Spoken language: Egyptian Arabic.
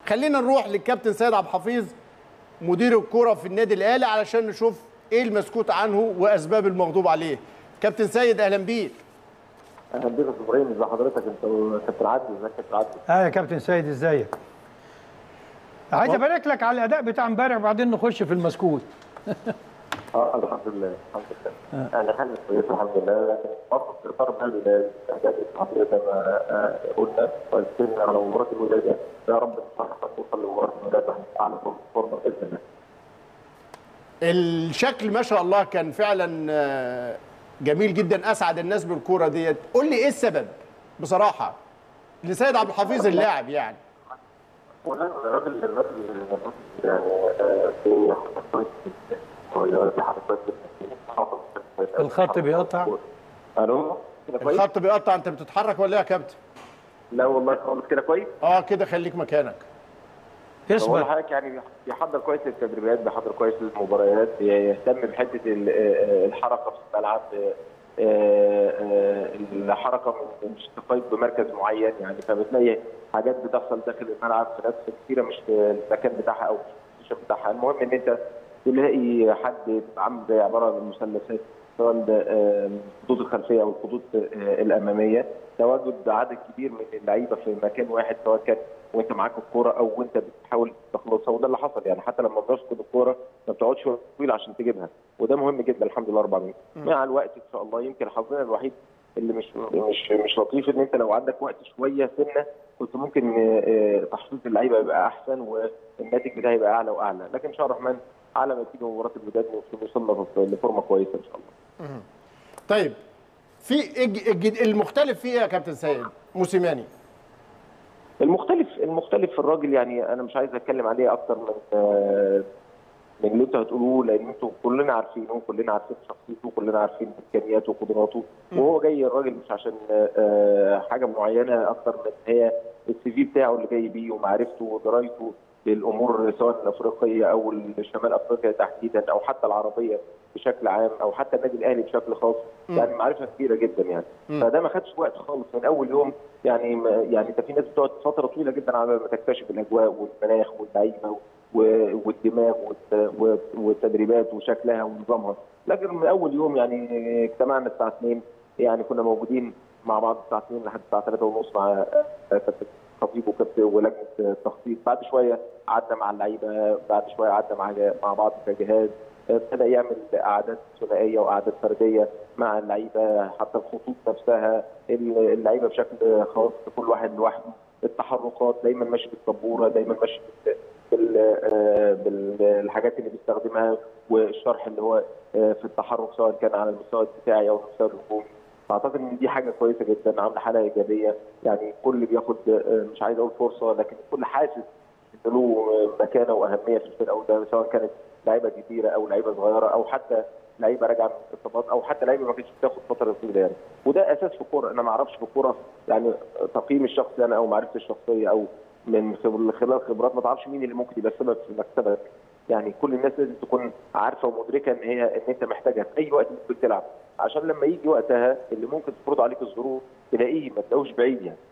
خلينا نروح للكابتن سيد عبد الحفيظ مدير الكرة في النادي الاهلي علشان نشوف ايه المسكوت عنه واسباب المغضوب عليه كابتن سيد اهلا بيك اهلا بيك يا استاذ ابراهيم ازي حضرتك انت وكابتن عدلي ازيك يا كابتن عدلي اه يا كابتن سيد ازيك عايز ابارك لك على الاداء بتاع امبارح وبعدين نخش في المسكوت اه الحمد لله الحمد لله انا حالي كويس الحمد لله لكن برضه في اطار بقى الاهداف الصحيه زي ما آه، قلنا واتكلمنا على مباراه الوداد يا رب ان شاء الله نوصل لمباراه الوداد واحنا اعلى فورمه باذن الله الشكل ما شاء الله كان فعلا آه، جميل جدا اسعد الناس بالكوره ديت قول لي ايه السبب بصراحه لسيد عبد الحفيظ اللاعب يعني ولا الراجل الراجل يعني آه، في حركات كويس في حركات الخط بيقطع الو كده كويس؟ الخط بيقطع انت بتتحرك ولا ايه يا كابتن لا والله خالص كده كويس اه كده خليك مكانك هو اثبت حضرتك يعني بيحضر كويس للتدريبات بيحضر كويس للمباريات يهتم بحته ال- آه، الحركه في الملعب آه، آه، الحركه من- مش تقيد بمركز معين يعني فبتلاقي حاجات بتحصل داخل الملعب في ناس كتيره مش في المكان بتاعها او في الشكل بتاعها المهم ان انت تلاقي حد عامل زي عباره عن مثلثات سواء ده، آه، الخطوط الخلفيه او الخطوط آه، الاماميه تواجد عدد كبير من اللعيبه في مكان واحد سواء كان وانت معاك الكوره او وانت بتحاول تخلصها وده اللي حصل يعني حتى لما بنفقد الكوره ما بتقعدش وقت طويل عشان تجيبها وده مهم جدا الحمد لله 400 مع الوقت ان شاء الله يمكن حظنا الوحيد اللي مش مش مش لطيف ان انت لو عندك وقت شويه سنه كنت ممكن آه، آه، تحصيل اللعيبه يبقى احسن والناتج بتاعي يبقى اعلى واعلى لكن ان شاء الله الرحمن على ما تيجي مباراه الوداد نوصل لفورمه كويسه ان شاء الله طيب في الج- الج- المختلف فيه ايه يا كابتن سيد موسيماني المختلف المختلف في الراجل يعني انا مش عايز اتكلم عليه اكتر من آه، من اللي انتوا هتقولوه لان انتوا كلنا عارفينه كلنا عارفين شخصيته كلنا عارفين امكانياته وقدراته وهو جاي الراجل مش عشان آه، حاجه معينه اكتر من هي السي في بتاعه اللي جاي بيه ومعرفته ودرايته بالامور سواء الافريقيه او شمال افريقيا تحديدا او حتى العربيه بشكل عام او حتى النادي الاهلي بشكل خاص يعني معرفه كبيره جدا يعني فده ما خدش وقت خالص من اول يوم يعني ما يعني انت في ناس بتقعد فتره طويله جدا على ما تكتشف الاجواء والمناخ واللعيبه و- والدماغ والت- و- والتدريبات وشكلها ونظامها لكن من اول يوم يعني اجتمعنا الساعه 2 يعني كنا موجودين مع بعض الساعه 2 لحد الساعه 3 ونص مع كابتن خطيب وكابتن ولجنه التخطيط بعد شويه قعدنا مع اللعيبه بعد شويه قعدنا مع مع بعض كجهاز ابتدى يعمل قعدات ثنائيه وقعدات فرديه مع اللعيبه حتى الخطوط نفسها اللعيبه بشكل خاص كل واحد لوحده التحركات دايما ماشي بالسبوره دايما ماشي بال- بال آه، بالحاجات اللي بيستخدمها والشرح اللي هو آه، في التحرك سواء كان على المستوى الدفاعي او المستوى الهجومي فاعتقد ان دي حاجه كويسه جدا عامله حاله ايجابيه يعني كل بياخد آه، مش عايز اقول فرصه لكن كل حاسس ان له مكانه واهميه في الفرقه وده سواء كانت لعيبه كبيره او لعيبه صغيره او حتى لعيبه راجعه من الاصابات او حتى لعيبه ما كانتش بتاخد فتره طويله يعني وده اساس في الكوره انا ما اعرفش في الكوره يعني تقييمي الشخصي انا او معرفتي الشخصيه او من خبر- خلال خبرات ما تعرفش مين اللي ممكن يبقى السبب في مكسبك يعني كل الناس لازم تكون عارفه ومدركه ان هي ان انت محتاجها في اي وقت ممكن تلعب عشان لما يجي وقتها اللي ممكن تفرض عليك الظروف تلاقيه ما تلاقوش بعيد يعني